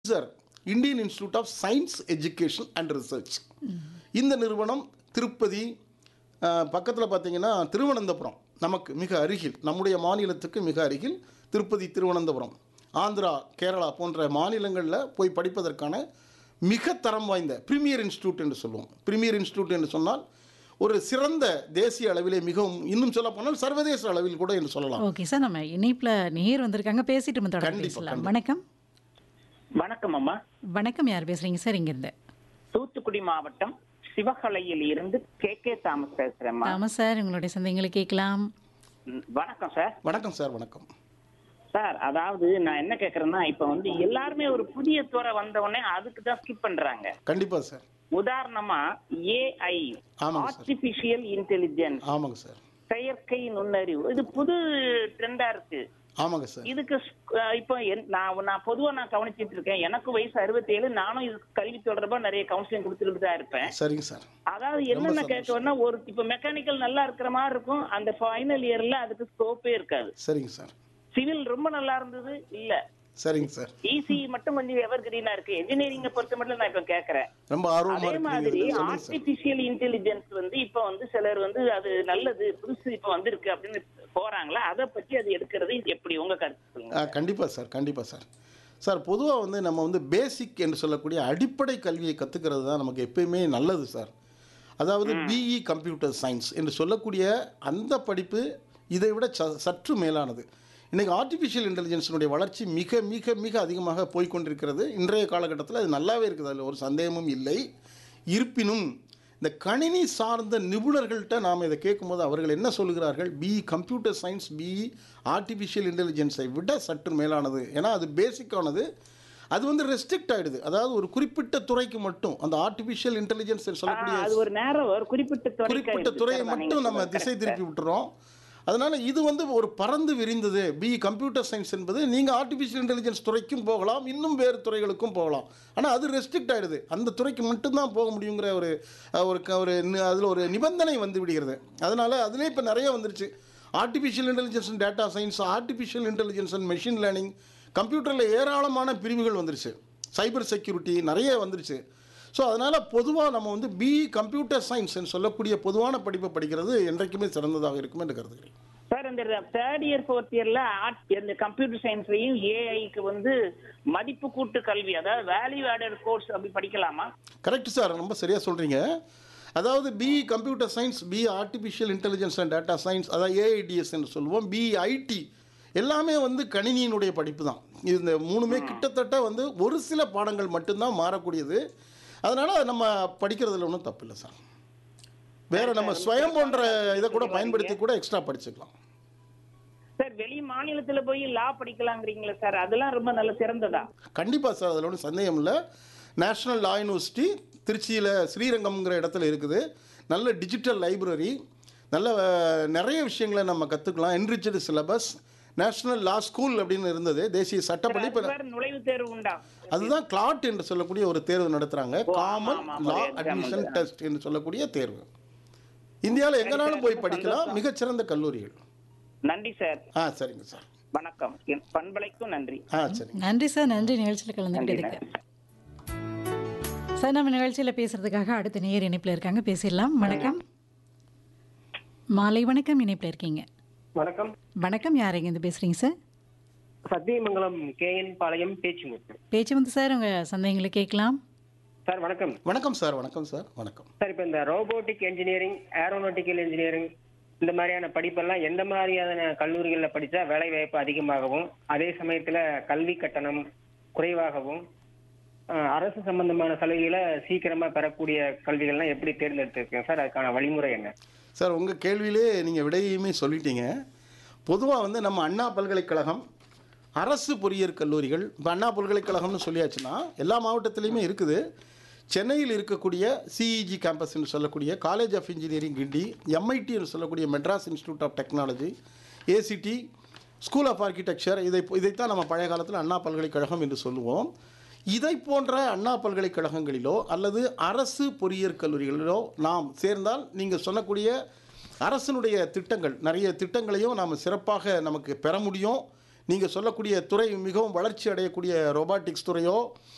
Sir Indian institute of science education and research இந்த நிறுவனம் திருப்பதி பக்கத்தில் பார்த்தீங்கன்னா திருவனந்தபுரம் நமக்கு மிக அருகில் நம்முடைய மாநிலத்துக்கு மிக அருகில் திருப்பதி திருவனந்தபுரம் ஆந்திரா கேரளா போன்ற மாநிலங்களில் போய் படிப்பதற்கான மிக தரம் வாய்ந்த பிரீமியர் இன்ஸ்டியூட் என்று சொல்லுவோம் பிரீமியர் இன்ஸ்டியூட் என்று சொன்னால் ஒரு சிறந்த தேசிய அளவிலே மிகவும் இன்னும் சொல்ல போனால் சர்வதேச அளவில் கூட என்று சொல்லலாம் ஓகே சார் நம்ம இணைப்புல நேர் வந்திருக்காங்க பேசிட்டு நம்ம தொடர்ந்து கண்டிப்பா, பேசலாம் கண்டிப்பா. வணக்கம் வணக்கம் அம்மா வணக்கம் யார் பேசுறீங்க சார் இங்கிருந்து தூத்துக்குடி மாவட்டம் சிவகலையில் இருந்து கே கே தாமஸ் பேசுறேம்மா தாமஸ் சார் உங்களுடைய சந்தைகளை கேட்கலாம் ம், வணக்கம் சார் வணக்கம் சார் வணக்கம் சார் அதாவது நான் என்ன கேக்குறேன்னா இப்ப வந்து எல்லாருமே ஒரு புதிய துறை வந்த உடனே அதுக்கு தான் ஸ்கிப் பண்றாங்க கண்டிப்பாக சார் உதாரணமா ஏஐ ஆமாங்க சார். ஆர்டிபிஷியல் இன்டெலிஜென்ஸ் ஆமாங்க சார் செயற்கை நுண்ணறிவு இது புது ட்ரெண்டா இருக்கு ஆமாங்க சார் இதுக்கு ஸ்- அஹ் இப்போ என்- நான் நான் பொதுவா நான் கவனிச்சிட்டு இருக்கேன் எனக்கு வயசு 67 நானும் இது கல்வி தொடர்பா நிறைய கவுன்சிலிங் கொடுத்துட்டு தான் இருப்பேன் சரிங்க சார் அதாவது என்னென்ன சந்தோஷம். கேட்கணும்னா ஒரு இப்ப மெக்கானிக்கல் நல்லா இருக்கிற மாதிரி இருக்கும் அந்த ஃபைனல் இயர்ல அதுக்கு ஸ்கோப்பே இருக்காது சரிங்க சார் சிவில் ரொம்ப நல்லா இருந்தது இல்ல சரிங்க சார் இசி மட்டும் கொஞ்சம் எவர் கிரீனா இருக்கு என்ஜினியரிங்க பொறுத்த மட்டும் நான் இப்ப கேக்குறேன் ரொம்ப ஆர்வமா அதே மாதிரி இருக்கிறீங்க சொல்லுங்க சார் ஆர்டிபிஷியல் இன்டெலிஜென்ஸ் வந்து இப்ப வந்து சிலர் வந்து அது நல்லது புதுசு இப்ப வந்திருக்கு அப்படின்னு போறாங்களா அதை பத்தி அது எடுக்கிறது எப்படி உங்க கருத்து சொல்லுங்க ஆ கண்டிப்பாக சார் கண்டிப்பாக சார் சார் பொதுவாக வந்து நம்ம வந்து பேசிக் என்று சொல்லக்கூடிய அடிப்படை கல்வியை கற்றுக்கிறது தான் நமக்கு எப்பயுமே நல்லது சார் அதாவது பிஇ கம்ப்யூட்டர் சயின்ஸ் என்று சொல்லக்கூடிய அந்த படிப்பு இதை விட ச சற்று மேலானது இன்றைக்கி ஆர்டிஃபிஷியல் இன்டெலிஜென்ஸினுடைய வளர்ச்சி மிக மிக மிக அதிகமாக போய்க்கொண்டிருக்கிறது இன்றைய காலகட்டத்தில் அது நல்லாவே இருக்குது அதில் ஒரு சந்தேகமும் இல்லை இருப்பினும் இந்த கணினி சார்ந்த நிபுணர்கள்ட்ட நாம் இதை கேட்கும்போது அவர்கள் என்ன சொல்கிறார்கள் BE computer science BE artificial இன்டெலிஜென்ஸை விட சற்று மேலானது ஏன்னா அது பேசிக்கானது அது வந்து ரெஸ்ட்ரிக்ட் ஆயிடுது அதாவது ஒரு குறிப்பிட்ட துறைக்கு மட்டும் அந்த ஆர்டிஃபிஷியல் இன்டெலிஜென்ஸ் சொல்லக்கூடிய அது ஒரு நேரம் ஒரு குறிப்பிட்ட துறைக்கு குறிப்பிட்ட இருக்கு. துறையை சரிதான், நீங்க மட்டும் நம்ம சொல்றது திசை correct. திருப்பி விட்டுறோம் அதனால இது வந்து ஒரு பறந்து விரிந்தது பி கம்ப்யூட்டர் சயின்ஸ் என்பது நீங்கள் ஆர்டிஃபிஷியல் இன்டெலிஜென்ஸ் துறைக்கும் போகலாம் இன்னும் வேறு துறைகளுக்கும் போகலாம் ஆனால் அது ரெஸ்ட்ரிக்ட் ஆயிடுது அந்த துறைக்கு மட்டும்தான் போக முடியுங்கிற ஒரு அஹ், ஒரு க- ஒரு அதில் ஒரு நிபந்தனை வந்து விடுகிறது அதனால அதிலே இப்போ நிறைய வந்துருச்சு artificial intelligence and data science artificial intelligence and machine learning கம்ப்யூட்டரில் ஏராளமான பிரிவுகள் வந்துருச்சு சைபர் செக்யூரிட்டி நிறைய வந்துருச்சு ஸோ அதனால் பொதுவாக நம்ம வந்து பிஇ கம்ப்யூட்டர் சயின்ஸ் சொல்லக்கூடிய பொதுவான படிப்பை படிக்கிறது என்றைக்குமே சிறந்ததாக இருக்கும் என்று கருதுகிறேன் சார் இந்த தேர்ட் இயர் ஃபோர்த் இயர்ல இந்த கம்ப்யூட்டர் சயின்ஸ்லயும் ஏஐக்கு வந்து மதிப்பு கூட்டு கல்வி அதாவது வேல்யூ ஆடட் கோர்ஸ் அப்படி படிக்கலாமா கரெக்ட் சார் ரொம்ப சரியாக சொல்கிறீங்க அதாவது BE computer science BE artificial intelligence and data science அதாவது ஏஐடிஎஸ் என்று சொல்லுவோம் பிஇ ஐடி எல்லாமே வந்து கணினியினுடைய படிப்பு தான் இது இந்த மூணுமே கிட்டத்தட்ட வந்து ஒரு சில பாடங்கள் மட்டும்தான் மாறக்கூடியது அதனால் நம்ம படிக்கிறதுல ஒன்றும் தப்பு இல்லை சார் வேறு நம்ம ஸ்வயம் போன்ற இதை கூட பயன்படுத்தி கூட எக்ஸ்ட்ரா படிச்சுக்கலாம் சார் வெளி மாநிலத்துல போய் லா படிக்கலாங்கிறீங்களா சார் அதெல்லாம் ரொம்ப நல்ல சிறந்ததா கண்டிப்பாக சார் அதில் ஒன்றும் சந்தேகம் இல்லை நேஷ்னல் லா யூனிவர்சிட்டி திருச்சியில் ஸ்ரீரங்கம்ங்கிற இடத்துல இருக்குது நல்ல டிஜிட்டல் லைப்ரரி நல்ல அஹ், நிறைய விஷயங்களை நம்ம கற்றுக்கலாம் enriched syllabus national law school அப்படின்னு இருந்தது தேசிய சட்டப்பள்ளி இப்போ வேற நுழைவுத் தேர்வு உண்டா அதுதான் கிளாட் என்று சொல்லக்கூடிய ஒரு தேர்வு நடத்துகிறாங்க ஓ, ஆமா, காமன் ஆமா, லா ஒரு exam அட்மிஷன் வந்து. டெஸ்ட் என்று சொல்லக்கூடிய தேர்வு இந்தியாவில் எங்கேனாலும் போய் படிக்கலாம் மிகச்சிறந்த கல்லூரிகள் நன்றி சார் ஆ சரிங்க சார் வணக்கம் என் பண்பலைக்கும் நன்றி ஆ சரிங்க நன்றி சார் நன்றி நிகழ்ச்சியில் நன்றி கலந்துக்கிட்டதுக்கு நன்றி சார் நம்ம நிகழ்ச்சியில் பேசுறதுக்காக அடுத்த நேர் இணைப்பில் இருக்காங்க பேசிடலாம் வணக்கம் மாலை வணக்கம் இணைப்பில் இருக்கீங்க வணக்கம் வணக்கம் யார் எங்கேருந்து பேசுறீங்க சார் சத்தியமங்கலம் கேஎன் பாளையம் பேச்சுமுத்து பேச்சு வந்து சார் உங்கள் சந்தேகங்களை கேட்கலாம் சார் வணக்கம் வணக்கம் சார் வணக்கம் சார் வணக்கம் சார் இப்போ இந்த ரோபோட்டிக் இன்ஜினியரிங் ஏரோநாட்டிக்கல் இன்ஜினியரிங் இந்த மாதிரியான படிப்பெல்லாம் எந்த மாதிரியான கல்லூரிகளில் படித்தா வேலை வாய்ப்பு அதிகமாகவும் அதே சமயத்தில் கல்வி கட்டணம் குறைவாகவும் அஹ், அரசு சம்பந்தமான சலுகைகளை சீக்கிரமாக பெறக்கூடிய கல்விகள்லாம் எப்படி தேர்ந்தெடுத்திருக்கேன் சார் அதுக்கான வழிமுறை என்ன சார் உங்கள் கேள்வியிலே நீங்கள் விடையுமே சொல்லிட்டீங்க பொதுவாக வந்து நம்ம அண்ணா பல்கலைக்கழகம் அரசு பொறியியற் கல்லூரிகள் இப்போ அண்ணா பல்கலைக்கழகம்னு சொல்லியாச்சுன்னா எல்லா மாவட்டத்துலேயுமே இருக்குது சென்னையில் இருக்கக்கூடிய சிஇஜி கேம்பஸ்ன்னு சொல்லக்கூடிய college of engineering Guindy MIT என்று சொல்லக்கூடிய Madras institute of technology ACT school of architecture இதை இதைத்தான் நம்ம பழைய காலத்தில் அண்ணா பல்கலைக்கழகம் என்று சொல்லுவோம் இதை போன்ற அண்ணா பல்கலைக்கழகங்களிலோ அல்லது அரசு பொறியியற் கல்லூரிகளிலோ நாம் சேர்ந்தால் நீங்கள் சொல்லக்கூடிய அரசினுடைய திட்டங்கள் நிறைய திட்டங்களையும் நாம் சிறப்பாக நமக்கு பெற முடியும் நீங்கள் சொல்லக்கூடிய துறை மிகவும் வளர்ச்சி அடையக்கூடிய ரோபாட்டிக்ஸ் துறையோ